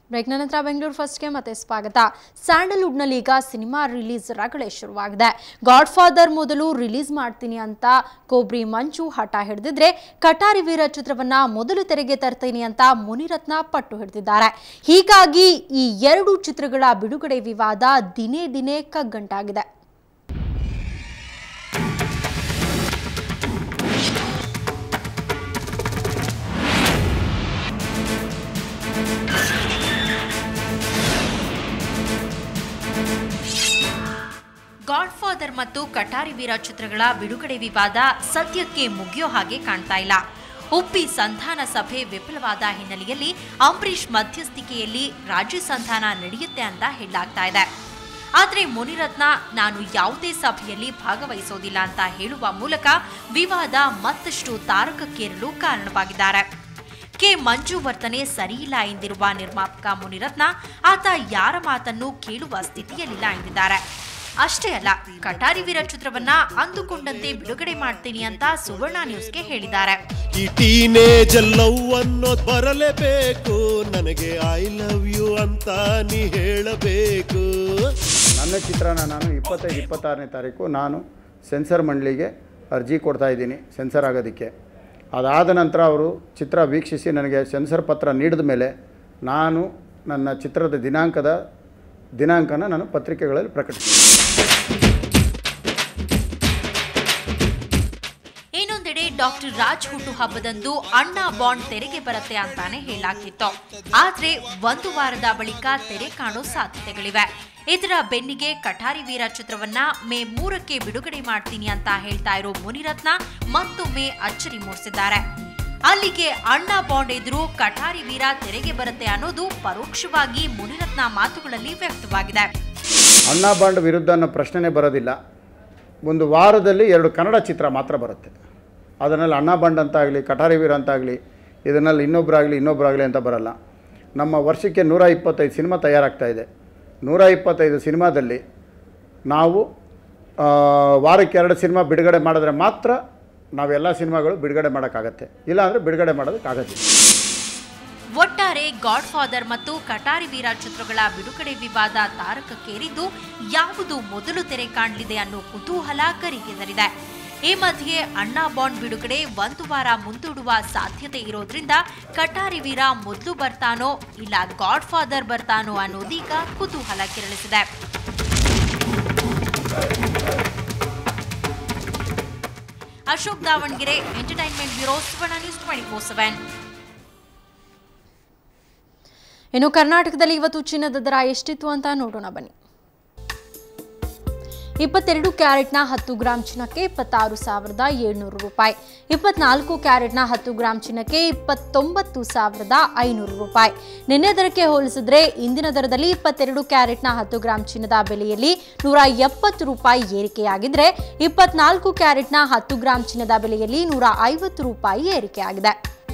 ಬ್ರೇಕ್ನ ನಂತರ ಬೆಂಗಳೂರು ಫಸ್ಟ್ಗೆ ಮತ್ತೆ ಸ್ವಾಗತ ಸ್ಯಾಂಡಲ್ವುಡ್ನಲ್ಲಿ ಈಗ ಸಿನಿಮಾ ರಿಲೀಸ್ ರಗಳೆ ಶುರುವಾಗಿದೆ ಗಾಡ್ ಫಾದರ್ ಮೊದಲು ರಿಲೀಸ್ ಮಾಡ್ತೀನಿ ಅಂತ ಕೋಬ್ರಿ ಮಂಜು ಹಠ ಹಿಡಿದಿದ್ರೆ ಕಟಾರಿ ವೀರ ಚಿತ್ರವನ್ನ ಮೊದಲು ತೆರೆಗೆ ತರ್ತೀನಿ ಅಂತ ಮುನಿರತ್ನ ಪಟ್ಟು ಹಿಡಿದಿದ್ದಾರೆ ಹೀಗಾಗಿ ಈ ಎರಡು ಚಿತ್ರಗಳ ಬಿಡುಗಡೆ ವಿವಾದ ದಿನೇ ದಿನೇ ಕಗ್ಗಂಟಾಗಿದೆ ಗಾಡ್ ಫಾದರ್ ಮತ್ತು ಕಟಾರಿ ವೀರ ಚಿತ್ರಗಳ ಬಿಡುಗಡೆ ವಿವಾದ ಸದ್ಯಕ್ಕೆ ಮುಗಿಯೋ ಹಾಗೆ ಕಾಣ್ತಾ ಇಲ್ಲ ಉಪ್ಪಿ ಸಂಧಾನ ಸಭೆ ವಿಫಲವಾದ ಹಿನ್ನೆಲೆಯಲ್ಲಿ ಅಂಬರೀಷ್ ಮಧ್ಯಸ್ಥಿಕೆಯಲ್ಲಿ ರಾಜ್ಯ ಸಂಧಾನ ನಡೆಯುತ್ತೆ ಅಂತ ಹೇಳಲಾಗ್ತಾ ಇದೆ ಆದರೆ ಮುನಿರತ್ನ ನಾನು ಯಾವುದೇ ಸಭೆಯಲ್ಲಿ ಭಾಗವಹಿಸೋದಿಲ್ಲ ಅಂತ ಹೇಳುವ ಮೂಲಕ ವಿವಾದ ಮತ್ತಷ್ಟು ತಾರಕಕ್ಕೇರಲು ಕಾರಣವಾಗಿದ್ದಾರೆ ಕೆ ಮಂಜು ವರ್ತನೆ ಸರಿಯಿಲ್ಲ ಎಂದಿರುವ ನಿರ್ಮಾಪಕ ಮುನಿರತ್ನ ಆತ ಯಾರ ಮಾತನ್ನು ಕೇಳುವ ಸ್ಥಿತಿಯಲ್ಲಿಲ್ಲ ಎಂದಿದ್ದಾರೆ ಅಷ್ಟೇ ಅಲ್ಲ ಕಟಾರಿ ವೀರ ಚಿತ್ರವನ್ನ ಅಂದುಕೊಂಡಂತೆ ಬಿಡುಗಡೆ ಮಾಡ್ತೀನಿ ಅಂತ ಸುವರ್ಣ ನ್ಯೂಸ್ಗೆ ಹೇಳಿದ್ದಾರೆ ಈ ಟೀನೇಜ್ ಲವ್ ಅನ್ನೋದ್ ಬರಲೇಬೇಕು ನನಗೆ ಐ ಲವ್ ಯು ಅಂತ ನೀ ಹೇಳಬೇಕು ನನ್ನ ಚಿತ್ರನ ನಾನು ಇಪ್ಪತ್ತೈದು ಇಪ್ಪತ್ತಾರನೇ ತಾರೀಕು ನಾನು ಸೆನ್ಸರ್ ಮಂಡಳಿಗೆ ಅರ್ಜಿ ಕೊಡ್ತಾ ಇದ್ದೀನಿ ಸೆನ್ಸರ್ ಆಗೋದಕ್ಕೆ ಅದಾದ ನಂತರ ಅವರು ಚಿತ್ರ ವೀಕ್ಷಿಸಿ ನನಗೆ ಸೆನ್ಸರ್ ಪತ್ರ ನೀಡಿದ ಮೇಲೆ ನಾನು ನನ್ನ ಚಿತ್ರದ ದಿನಾಂಕದ ದಿನಾಂಕನ ನಾನು ಪತ್ರಿಕೆಗಳಲ್ಲಿ ಪ್ರಕಟಿಸ್ತೀನಿ ಇನ್ನೊಂದೆಡೆ ಡಾಕ್ಟರ್ ರಾಜ್ ಹುಟ್ಟುಹಬ್ಬದಂದು ಅಣ್ಣ ಬಾಂಡ್ ತೆರೆಗೆ ಬರುತ್ತೆ ಅಂತಾನೆ ಹೇಳಲಾಗ್ತಿತ್ತು ಆದ್ರೆ ಒಂದು ವಾರದ ಬಳಿಕ ತೆರೆ ಕಾಣೋ ಸಾಧ್ಯತೆಗಳಿವೆ ಇದರ ಬೆನ್ನಿಗೆ ಕಠಾರಿ ವೀರ ಚಿತ್ರವನ್ನ ಮೇ ಮೂರಕ್ಕೆ ಬಿಡುಗಡೆ ಮಾಡ್ತೀನಿ ಅಂತ ಹೇಳ್ತಾ ಇರೋ ಮುನಿರತ್ನ ಮತ್ತೊಮ್ಮೆ ಅಚ್ಚರಿ ಮೂಡಿಸಿದ್ದಾರೆ ಅಲ್ಲಿಗೆ ಅಣ್ಣ ಬಾಂಡ್ ಎದುರು ಕಠಾರಿ ವೀರ ತೆರೆಗೆ ಬರುತ್ತೆ ಅನ್ನೋದು ಪರೋಕ್ಷವಾಗಿ ಮುನಿರತ್ನ ಮಾತುಗಳಲ್ಲಿ ವ್ಯಕ್ತವಾಗಿದೆ ಅಣ್ಣ ಬಾಂಡ್ ವಿರುದ್ಧ ಅನ್ನೋ ಪ್ರಶ್ನೆನೇ ಬರೋದಿಲ್ಲ ಒಂದು ವಾರದಲ್ಲಿ ಎರಡು ಕನ್ನಡ ಚಿತ್ರ ಮಾತ್ರ ಬರುತ್ತೆ ಅದರಲ್ಲಿ ಅಣ್ಣ ಬಾಂಡ್ ಅಂತಾಗಲಿ ಕಟಾರಿ ವೀರ ಅಂತಾಗಲಿ ಇದನ್ನಲ್ಲಿ ಇನ್ನೊಬ್ಬರಾಗಲಿ ಇನ್ನೊಬ್ಬರಾಗಲಿ ಅಂತ ಬರಲ್ಲ ನಮ್ಮ ವರ್ಷಕ್ಕೆ ನೂರ ಇಪ್ಪತ್ತೈದು ಸಿನಿಮಾ ತಯಾರಾಗ್ತಾ ಇದೆ ನೂರ ಇಪ್ಪತ್ತೈದು ಸಿನಿಮಾದಲ್ಲಿ ನಾವು ಆ, ವಾರಕ್ಕೆ ಎರಡು ಸಿನಿಮಾ ಬಿಡುಗಡೆ ಮಾಡಿದ್ರೆ ಮಾತ್ರ ನಾವೆಲ್ಲ ಸಿನಿಮಾಗಳು ಬಿಡುಗಡೆ ಮಾಡೋಕ್ಕಾಗತ್ತೆ ಇಲ್ಲಾಂದರೆ ಬಿಡುಗಡೆ ಮಾಡೋದಕ್ಕಾಗತ್ತಿಲ್ಲ ಒಟ್ಟಾರೆ ಗಾಡ್ ಫಾದರ್ ಮತ್ತು ಕಟಾರಿ ವೀರ ಚಿತ್ರಗಳ ಬಿಡುಗಡೆ ವಿವಾದ ತಾರಕಕ್ಕೇರಿದ್ದು ಯಾವುದು ಮೊದಲು ತೆರೆ ಕಾಣಲಿದೆ ಅನ್ನೋ ಕುತೂಹಲ ಕರಿಗೆದರಿದೆ ಈ ಮಧ್ಯೆ ಅಣ್ಣಾ ಬಾಂಡ್ ಬಿಡುಗಡೆ ಒಂದು ವಾರ ಮುಂದೂಡುವ ಸಾಧ್ಯತೆ ಇರೋದ್ರಿಂದ ಕಟಾರಿ ವೀರ ಮೊದಲು ಬರ್ತಾನೋ ಇಲ್ಲ ಗಾಡ್ ಫಾದರ್ ಬರ್ತಾನೋ ಅನ್ನೋದೀಗ ಕುತೂಹಲ ಕೆರಳಿಸಿದೆ Ashok Davanagere entertainment bureau Suvarna news twenty four seven ಇನ್ನು ಕರ್ನಾಟಕದಲ್ಲಿ ಇವತ್ತು ಚಿನ್ನದ ದರ ಎಷ್ಟಿತ್ತು ಅಂತ ನೋಡೋಣ ಬನ್ನಿ ಇಪ್ಪತ್ತೆರಡು ಕ್ಯಾರೆಟ್ನ ಹತ್ತು ಗ್ರಾಂ ಚಿನ್ನಕ್ಕೆ ಇಪ್ಪತ್ತಾರು ಸಾವಿರದ ಏಳ್ನೂರು ರೂಪಾಯಿ ಇಪ್ಪತ್ನಾಲ್ಕು ಕ್ಯಾರೆಟ್ನ ಹತ್ತು ಗ್ರಾಂ ಚಿನ್ನಕ್ಕೆ ಇಪ್ಪತ್ತೊಂಬತ್ತು ಸಾವಿರದ ಐನೂರು ರೂಪಾಯಿ ನಿನ್ನೆ ದರಕ್ಕೆ ಹೋಲಿಸಿದ್ರೆ ಇಂದಿನ ದರದಲ್ಲಿ ಇಪ್ಪತ್ತೆರಡು ಕ್ಯಾರೆಟ್ನ ಹತ್ತು ಗ್ರಾಂ ಚಿನ್ನದ ಬೆಲೆಯಲ್ಲಿ ನೂರ ಎಪ್ಪತ್ತು ರೂಪಾಯಿ ಏರಿಕೆಯಾಗಿದ್ರೆ ಇಪ್ಪತ್ನಾಲ್ಕು ಕ್ಯಾರೆಟ್ನ ಹತ್ತು ಗ್ರಾಂ ಚಿನ್ನದ ಬೆಲೆಯಲ್ಲಿ ನೂರ ಐವತ್ತು ರೂಪಾಯಿ ಏರಿಕೆಯಾಗಿದೆ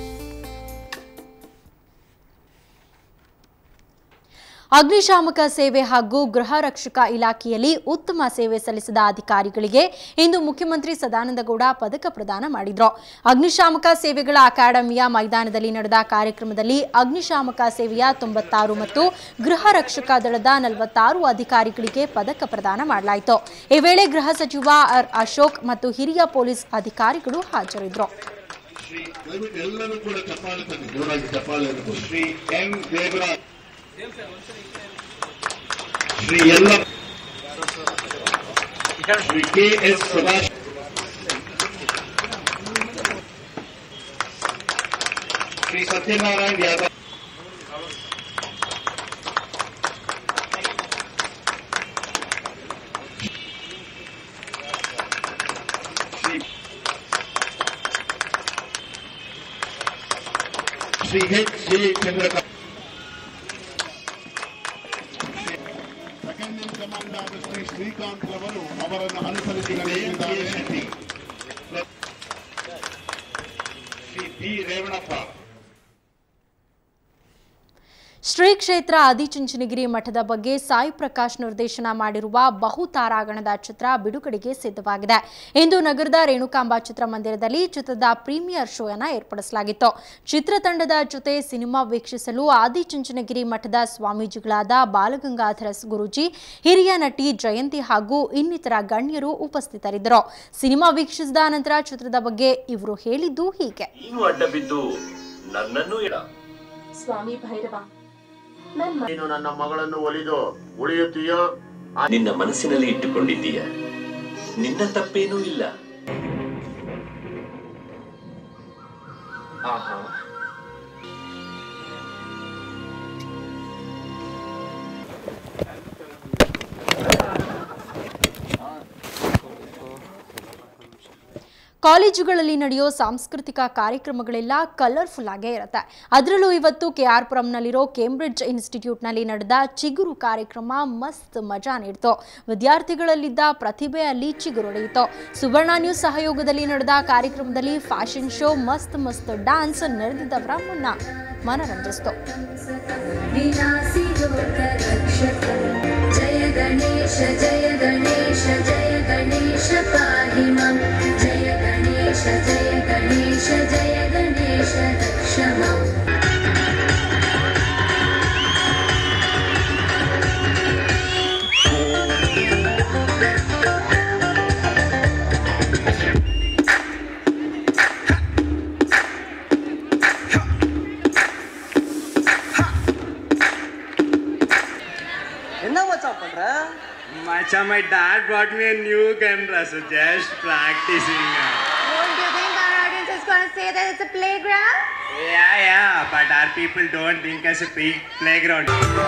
ಅಗ್ನಿಶಾಮಕ ಸೇವೆ ಹಾಗೂ ಗೃಹ ರಕ್ಷಕ ಇಲಾಖೆಯಲ್ಲಿ ಉತ್ತಮ ಸೇವೆ ಸಲ್ಲಿಸಿದ ಅಧಿಕಾರಿಗಳಿಗೆ ಇಂದು ಮುಖ್ಯಮಂತ್ರಿ ಸದಾನಂದಗೌಡ ಪದಕ ಪ್ರದಾನ ಮಾಡಿದ್ರು ಅಗ್ನಿಶಾಮಕ ಸೇವೆಗಳ ಅಕಾಡೆಮಿಯ ಮೈದಾನದಲ್ಲಿ ನಡೆದ ಕಾರ್ಯಕ್ರಮದಲ್ಲಿ ಅಗ್ನಿಶಾಮಕ ಸೇವೆಯ ತೊಂಬತ್ತಾರು ಮತ್ತು ಗೃಹ ರಕ್ಷಕ ದಳದ ನಲವತ್ತಾರು ಅಧಿಕಾರಿಗಳಿಗೆ ಪದಕ ಪ್ರದಾನ ಮಾಡಲಾಯಿತು ಈ ವೇಳೆ ಗೃಹ ಸಚಿವ ಆರ್ ಅಶೋಕ್ ಮತ್ತು ಹಿರಿಯ ಪೊಲೀಸ್ ಅಧಿಕಾರಿಗಳು ಹಾಜರಿದ್ದರು ಶ್ರೀ ದಯವಿಟ್ಟು ಎಲ್ಲರೂ ಕೂಡ ಚಪ್ಪಾಳೆ ತನ್ನಿ ಜೋರಾಗಿ ಚಪ್ಪಾಳೆ ಇರಬೇಕು ಶ್ರೀ ಎಂ ದೇವರಾಜ್ ಶ್ರೀ ಎಲ್ಲ ಶ್ರೀ ಕೆ ಎಸ್ ಸದಾಶ್ Shri Satyanarayan Yadav Shri Shri H J Chandrakant second in command ಆದ ಶ್ರೀ ಶ್ರೀಕಾಂತ್ ರವರು ಅವರನ್ನು ಅನುಸರಿಸಿ ನಡೆಯುತ್ತಿದ್ದಾರೆ ಶೆಟ್ಟಿ ಶ್ರೀ ಬಿ ರೇವಣಪ್ಪ ಶ್ರೀ ಕ್ಷೇತ್ರ ಆದಿಚುಂಚನಗಿರಿ ಮಠದ ಬಗ್ಗೆ ಸಾಯಿ ಪ್ರಕಾಶ್ ನಿರ್ದೇಶನ ಮಾಡಿರುವ ಬಹುತಾರಾಗಣದ ಚಿತ್ರ ಬಿಡುಗಡೆಗೆ ಸಿದ್ಧವಾಗಿದೆ ಇಂದು ನಗರದ ರೇಣುಕಾಂಬ ಚಿತ್ರಮಂದಿರದಲ್ಲಿ ಚಿತ್ರದ ಪ್ರೀಮಿಯರ್ ಶೋ ಅನ್ನ ಏರ್ಪಡಿಸಲಾಗಿತ್ತು ಚಿತ್ರತಂಡದ ಜೊತೆ ಸಿನಿಮಾ ವೀಕ್ಷಿಸಲು ಆದಿಚುಂಚನಗಿರಿ ಮಠದ ಸ್ವಾಮೀಜಿಗಳಾದ ಬಾಲಗಂಗಾಧರ ಗುರುಜಿ ಹಿರಿಯ ನಟಿ ಜಯಂತಿ ಹಾಗೂ ಇನ್ನಿತರ ಗಣ್ಯರು ಉಪಸ್ಥಿತರಿದ್ದರು ಸಿನಿಮಾ ವೀಕ್ಷಿಸಿದ ನಂತರ ಚಿತ್ರದ ಬಗ್ಗೆ ಇವರು ಹೇಳಿದ್ದು ಹೀಗೆ ನೀನು ಅಡ್ಡ ಬಿದ್ದು ನನ್ನನ್ನು ಇಡ ಸ್ವಾಮಿ ಭೈರವ ನನ್ ನೀನು ನನ್ನ ಮಗಳನ್ನು ಒಲಿದು ಉಳಿಯುತ್ತೀಯೋ ನಿನ್ನ ಮನಸ್ಸಿನಲ್ಲಿ ಇಟ್ಟುಕೊಂಡಿದ್ದೀಯ ನಿನ್ನ ತಪ್ಪೇನೂ ಇಲ್ಲ ಆಹಾ ಕಾಲೇಜುಗಳಲ್ಲಿ ನಡೆಯೋ ಸಾಂಸ್ಕೃತಿಕ ಕಾರ್ಯಕ್ರಮಗಳೆಲ್ಲ ಕಲರ್ಫುಲ್ ಆಗೇ ಇರುತ್ತೆ ಅದರಲ್ಲೂ ಇವತ್ತು ಕೆ ಆರ್ ಪುರಂನಲ್ಲಿರೋ ಕೇಂಬ್ರಿಡ್ಜ್ ಇನ್ಸ್ಟಿಟ್ಯೂಟ್ನಲ್ಲಿ ನಡೆದ ಚಿಗುರು ಕಾರ್ಯಕ್ರಮ ಮಸ್ತ್ ಮಜಾ ನೀಡಿತು ವಿದ್ಯಾರ್ಥಿಗಳಲ್ಲಿದ್ದ ಪ್ರತಿಭೆ ಅಲ್ಲಿ ಚಿಗುರೊಡೆಯಿತು ಸುವರ್ಣ ನ್ಯೂಸ್ ಸಹಯೋಗದಲ್ಲಿ ನಡೆದ ಕಾರ್ಯಕ್ರಮದಲ್ಲಿ ಫ್ಯಾಷನ್ ಶೋ ಮಸ್ತ್ ಮಸ್ತ್ ಡ್ಯಾನ್ಸ್ ನೆರೆದಿದ್ದವರ ಮುನ್ನ ಮನರಂಜಿಸಿತು जय गणेश जय गणेश जय गणेश पाहि मां जय गणेश जय गणेश जय गणेश रक्ष माम् என்ன மச்சான் பண்ற Macha, my dad bought me a new camera, so just practicing. Don't you think our audience is going to say that it's a playground? Yeah, yeah, but our people don't think as a big playground.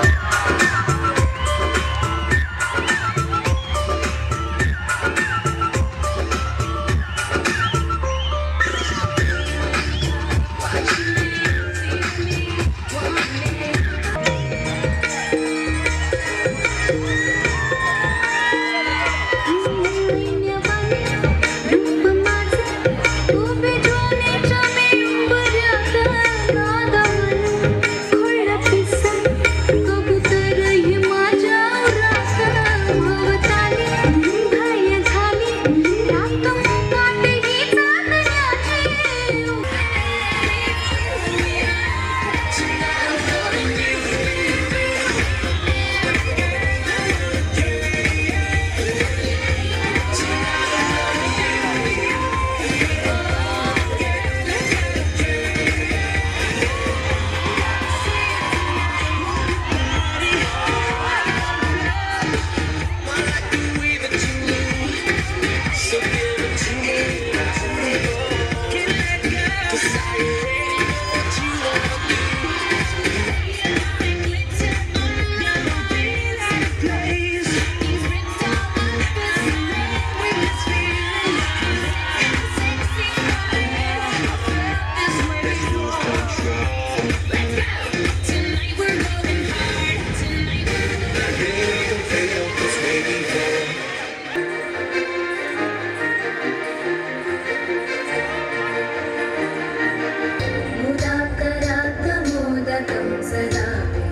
मुदाकराकमोदकं सदा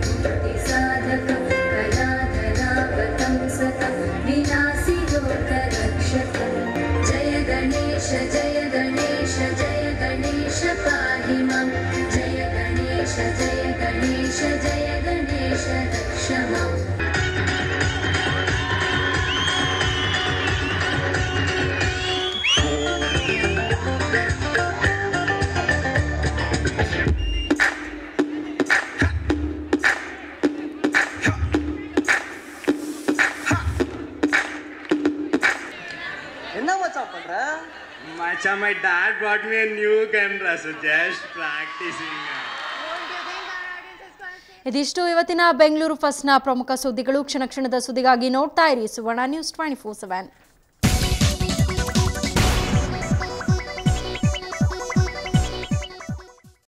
साधकं कलाधरापतं सतं विनाशिलोकरक्षकं जय गणेश जय गणेश जय गणेश पाहि मां जय गणेश जय गणेश जय गणेश रक्ष माम् என்ன மச்சான் பண்ற Macha, my dad bought me a new camera, so just practicing. ಇದಿಷ್ಟು ಇವತ್ತಿನ ಬೆಂಗಳೂರು ಫಸ್ಟ್ನ ಪ್ರಮುಖ ಸುದ್ದಿಗಳು ಕ್ಷಣ ಕ್ಷಣದ ಸುದ್ದಿಗಾಗಿ ನೋಡ್ತಾ ಇರಿ Suvarna news twenty four seven